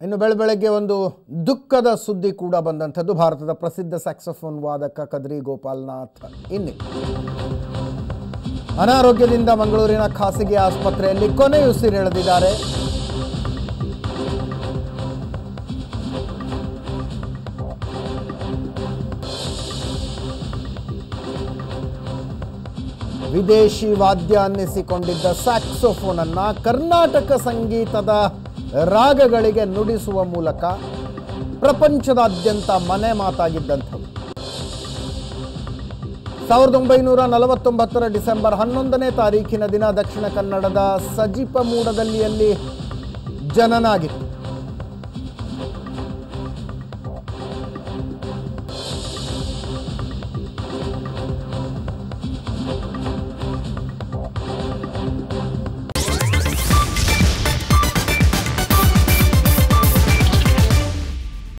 ಇನ್ನು ಬೆಳಬೆಳಗ್ಗೆ ಒಂದು ದುಃಖದ ಸುದ್ದಿ ಕೂಡ ಬಂದಂಥದ್ದು ಭಾರತದ ಪ್ರಸಿದ್ಧ ಸ್ಯಾಕ್ಸೋಫೋನ್ ವಾದಕ ಕದ್ರಿ ಗೋಪಾಲ್ನಾಥ್ ಇನ್ನಿ ಅನಾರೋಗ್ಯದಿಂದ ಮಂಗಳೂರಿನ ಖಾಸಗಿ ಆಸ್ಪತ್ರೆಯಲ್ಲಿ ಕೊನೆಯುಸಿರೆಳೆದಿದ್ದಾರೆ ವಿದೇಶಿ ವಾದ್ಯ ಅನ್ನಿಸಿಕೊಂಡಿದ್ದ ಸ್ಯಾಕ್ಸೋಫೋನ್ ಅನ್ನ ಕರ್ನಾಟಕ ಸಂಗೀತದ ರಾಗಗಳಿಗೆ ನುಡಿಸುವ ಮೂಲಕ ಪ್ರಪಂಚದಾದ್ಯಂತ ಮನೆ ಮಾತಾಗಿದ್ದಂಥವು ಸಾವಿರದ ಒಂಬೈನೂರ ನಲವತ್ತೊಂಬತ್ತರ ಡಿಸೆಂಬರ್ ಹನ್ನೊಂದನೇ ತಾರೀಖಿನ ದಿನ ದಕ್ಷಿಣ ಕನ್ನಡದ ಸಜಿಪ ಮೂಡದಲ್ಲಿಯಲ್ಲಿ ಜನನ ಆಗಿತ್ತು